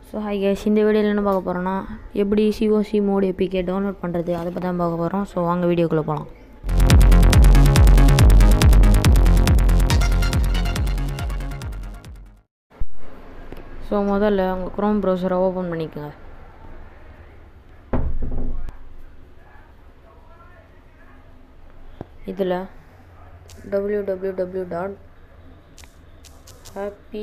so high case இந்த வீடியோவில் என்ன பார்க்க போகிறோன்னா எப்படி சிஓசி மோட் ஏபிகே டவுன்லோட் பண்ணுறது அதை பற்றி தான் பார்க்க போகிறோம் ஸோ வாங்க வீடியோக்குள்ளே போகலாம் ஸோ முதல்ல உங்கள் க்ரோம் ப்ரௌசரை ஓப்பன் பண்ணிக்கோங்க இதில் W W W dot happy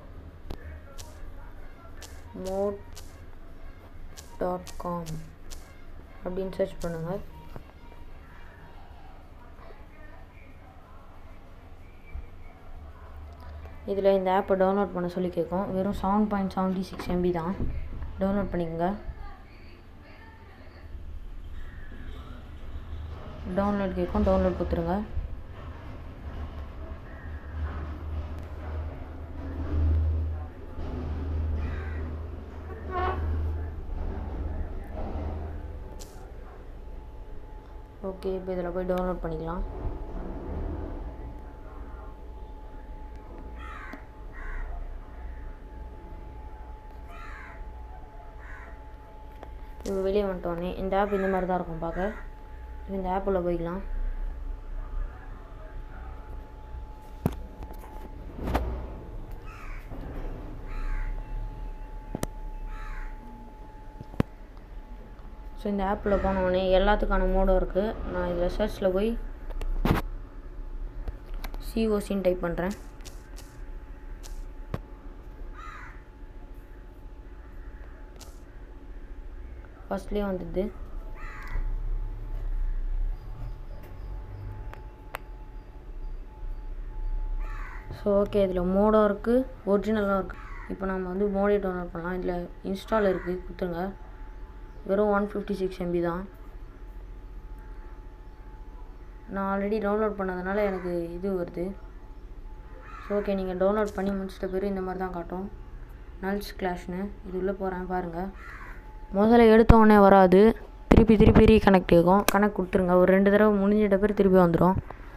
mod dot com அப்படின்னு சர்ச் பண்ணுங்கள் இதில் இந்த ஆப்பை டவுன்லோட் பண்ண சொல்லி கேட்கும் வெறும் seven point seventy six MB தான் டவுன்லோட் பண்ணிக்கோங்க டவுன்லோட் கேட்கும் டவுன்லோட் கொடுத்துருங்க ஓகே இப்போ இதில் போய் டவுன்லோட் பண்ணிக்கலாம் இப்போ வெளியே வந்துட்டோடனே இந்த ஆப் இந்த மாதிரி தான் இருக்கும் பார்க்க இப்போ இந்த ஆப்பில் போய்க்கலாம் ஸோ இந்த ஆப்பில் போனோடனே எல்லாத்துக்கான மோடும் இருக்குது நான் இதில் சர்ச்சில் போய் சிஓசின்னு டைப் பண்ணுறேன் ஃபஸ்ட்லேயே வந்துடுது ஸோ ஓகே இதில் மோடும் இருக்குது ஒரிஜினலும் இருக்குது இப்போ நம்ம வந்து மோடே டவுன்லோட் பண்ணலாம் இதில் இன்ஸ்டால் இருக்குது கொடுத்துருங்க வெறும் ஒன் ஃபிஃப்டி சிக்ஸ் எம்பி தான் நான் ஆல்ரெடி டவுன்லோட் பண்ணதுனால எனக்கு இது வருது ஸோ ஓகே நீங்கள் டவுன்லோட் பண்ணி முடிச்சிட்ட பிறகு இந்த மாதிரி தான் காட்டும் நல்ஸ் கிளாஷ்னு இது உள்ளே போகிறேன் பாருங்கள் முதல்ல எடுத்த உடனே வராது திருப்பி திருப்பி ரீகனெக்ட் ஆகும் கனெக்ட் கொடுத்துருங்க ஒரு ரெண்டு தடவை முடிஞ்சிட்ட பேர் திருப்பி வந்துடும்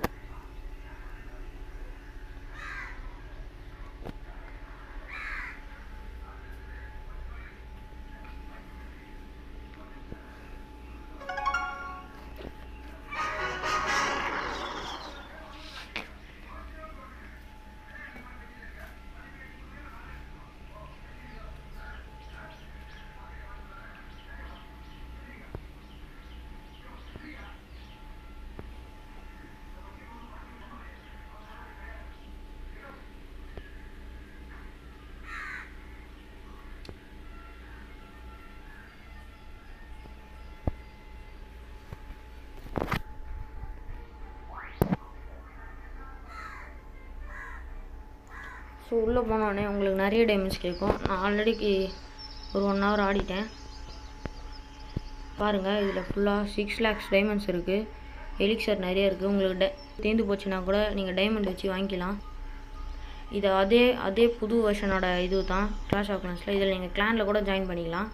ஸோ உள்ளே போனோடனே உங்களுக்கு நிறைய டைமண்ட்ஸ் கேட்கும் நான் ஆல்ரெடி ஒரு ஒன் ஹவர் ஆடிட்டேன் பாருங்கள் இதில் ஃபுல்லாக சிக்ஸ் லேக்ஸ் டைமண்ட்ஸ் இருக்குது எலிக்சர் நிறைய இருக்குது உங்களுக்கு டை தேர்ந்து போச்சுன்னா கூட நீங்கள் டைமண்ட் வச்சு வாங்கிக்கலாம் இது அதே அதே புது வெர்ஷனோட இது தான் கிளாஷ் ஆஃப் கிளான்ஸில் இதில் நீங்கள் கிளானில் கூட ஜாயின் பண்ணிக்கலாம்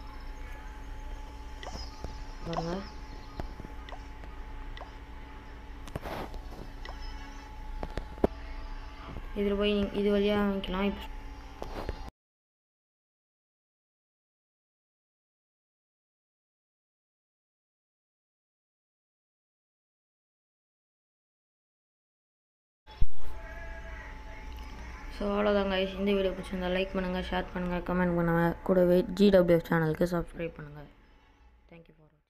பாருங்கள் இதில் போய் நீங்க இது வழியாக வாங்கிக்கலாம் இப்போ ஸோ அவ்வளோதாங்க இந்த வீடியோ பிடிச்சிருந்தா லைக் பண்ணுங்கள் ஷேர் பண்ணுங்கள் கமெண்ட் பண்ணுங்கள் கூடவே ஜிடபிள்யூஎஃப் சேனலுக்கு சப்ஸ்கிரைப் பண்ணுங்கள் தேங்க்யூ ஃபார்